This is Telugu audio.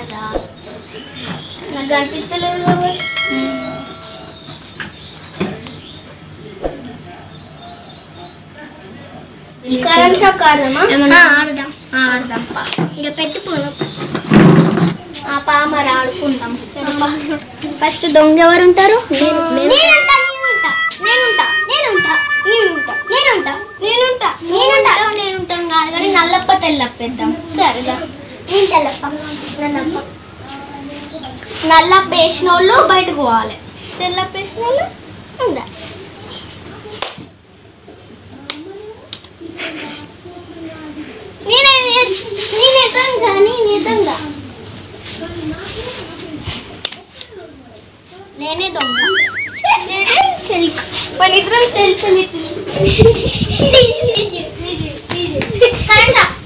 కాదా నాకు కనిపించలేదు కాబట్టి కరెంట్ షాక్ ఆడదామా ఏమన్నా? ఆడదాం ఆడదాం పా ఇక పెట్టుకోదాం ఆ పా మరి ఆడుకుందాం ఫస్ట్ దొంగ ఎవరు ఉంటారు నేనుంటా నేనుంటా నేనుంటా నేనుంటా నేనుంటా నేనుంటా నేనుంటా నేనుంటా నేనుంటాం కాదు కానీ నల్లప్ప తెల్లప్పేద్దాం సరేదా నేను తెల్లప్ప నల్లప్ప నల్లప్ప వేసిన వాళ్ళు బయటకు పోవాలి తెల్లప్ప వేసిన వాళ్ళు ఉండాలి నేనే నేనే దొంగ నేనే దొంగ నేనే దొంగ నేనే చెల్లి మన ఇద్దరం చెల్లి చెల్లి కరెంట్